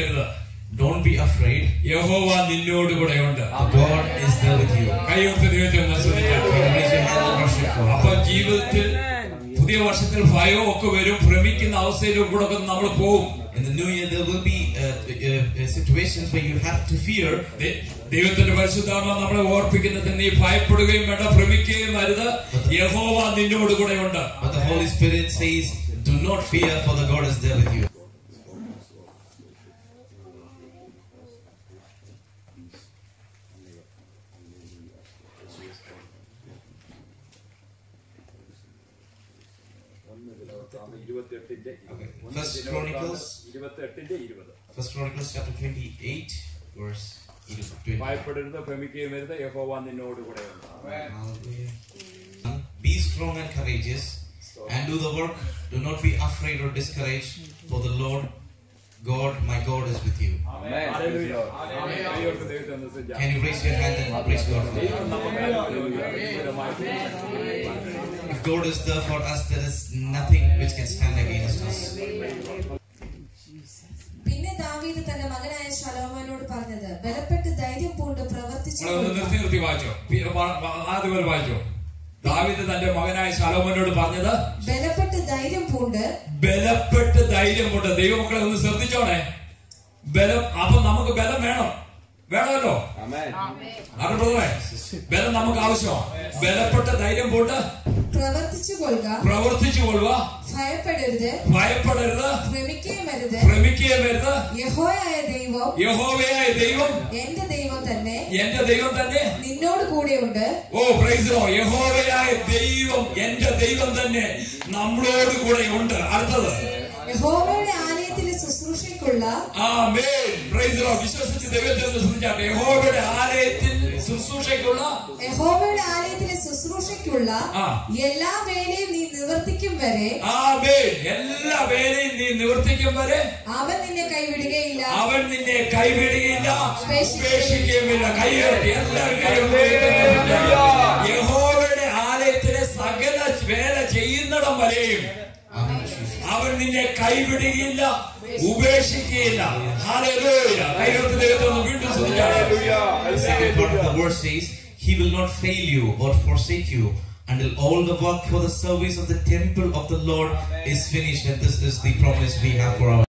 ഭയപ്പെടരുത് Don't be afraid. യഹോവ നിന്നോട് കൂടെയുണ്ട് God is there with you. കൈയൊത്ത് ദൈവത്തെ ഒന്ന് ശ്രദ്ധിക്കാം Can you raise your hand and worship God? അപ്പൊ ജീവിതത്തിൽ പുതിയ വർഷത്തിൽ ഭയവും ഒക്കെ വരും ഭ്രമിക്കുന്ന അവസ്ഥയിലും കൂടെ ഒക്കെ നമ്മൾ പോകും In the new year, there will be uh, uh, uh, situations where you have to fear. ദൈ- ദൈവത്തിന്റെ പരിശുദ്ധാത്മ നമ്മളെ ഓർപ്പിക്കുന്നത് നീ ഭയപ്പെടുകയും വേണ്ട ഭ്രമിക്കുകയും അരുത് യഹോവ നിന്നോട് കൂടെയുണ്ട് But the Holy Spirit says, Do not fear, for the God is there with you. ഇരുപത്തെട്ടിന്റെ Okay. First Chronicles, ഇരുപത്തെട്ടിന്റെ ഇരുപത് First Chronicles chapter 28, verse 20. ഭയപ്പെടരുത് ഭ്രമിക്കുകയും വരുത് യഹോവ നിന്നോട് കൂടെയുണ്ട് Hallelujah. Be strong and courageous, and do the work. Do not be afraid or discouraged, for the Lord God, my God, is with you. Hallelujah. ദൈവത്തെ ദൈവത്തെ ഒന്ന് സ്തുതിക്കാം. Can you raise your hand and praise God for that? ദൈവം നമുക്ക് hallelujah. വിശുദ്ധമായ If God is there for us, there is nothing which can stand against us. പിന്നെ ദാവീദ് തന്റെ മകനായ ശലോമോനോട് പറഞ്ഞത് ബലപ്പെട്ട് ധൈര്യം പൂണ്ട് പ്രവർത്തിച്ചു നമ്മളൊന്ന് നിർത്തി നിർത്തി വായിച്ചോ പി- വ- വ- ആദ്യം പോലെ വായിച്ചോ ദാവിദ് തന്റെ മകനായ ശലോമോനോട് പറഞ്ഞത് ബലപ്പെട്ട് ധൈര്യം പൂണ്ട് ബലപ്പെട്ട് ധൈര്യം കൊണ്ട് ദൈവമക്കളെ ഒന്ന് ശ്രദ്ധിച്ചോണേ ബലം അപ്പൊ നമുക്ക് ബലം വേണം വേണമല്ലോ അറിയപ്പെടുന്നേ ബലം നമുക്ക് ആവശ്യമാണ് ബലപ്പെട്ട ധൈര്യം കൊണ്ട് പ്രവർത്തിച്ചു കൊള്ളുക പ്രവർത്തിച്ചു കൊള്ളുക ഭയപ്പെടരുത് ഭയപ്പെടരുത് ഭ്രമിക്കുകയും അരുത് ഭ്രമിക്കുകയും വരുത് യഹോയായ ദൈവം യഹോവയായ ദൈവം എന്റെ ദൈവം തന്നെ എന്റെ ദൈവം തന്നെ നിന്നോട് കൂടെയുണ്ട് ഓ പ്രൈസോ യഹോവയായ ദൈവം എന്റെ ദൈവം തന്നെ നമ്മളോട് കൂടെ ഉണ്ട് അടുത്തത് യഹോവയുടെ ആലയത്തിലെ ശുശ്രൂഷയ്ക്കുള്ള ആമേൻ പ്രൈസ് ദി ലോർഡ്. വിശ്വസിച്ച് ദൈവത്തെ ഒന്ന് സ്തുതിച്ചാട്ടെ യഹോവയുടെ ആലയത്തിൽ ശുശ്രൂഷയ്ക്കുള്ള യഹോവയുടെ ആലയത്തിലെ ശുശ്രൂഷയ്ക്കുള്ള ആ. എല്ലാ വേലയും നീ നിവർത്തിക്കും വരെ ആമേൻ എല്ലാ വേലയും നീ നിവർത്തിക്കും വരെ അവൻ നിന്നെ കൈവിടുകയില്ല അവൻ നിന്നെ കൈവിടുകയില്ല ഉപേക്ഷിക്കുകയുമില്ല കൈയുയർത്തി എല്ലാവരും കൈയുയർത്തി യഹോവയുടെ ആലയത്തിലെ സകല വേല ചെയ്യുന്നിടം വരെയും Amen. Jesus. അവൻ നിന്നെ കൈവിടുകയില്ല ഉപേക്ഷിക്കുകയില്ല ഹാലൂയ കൈകൾക്ക് ദൈവത്തെ ഒന്ന് വീണ്ടും ശ്രദ്ധിച്ചാണ് The second part of the verse says, He will not fail you or forsake you until all the work for the service of the temple of the Lord is finished. And this is the promise we have for our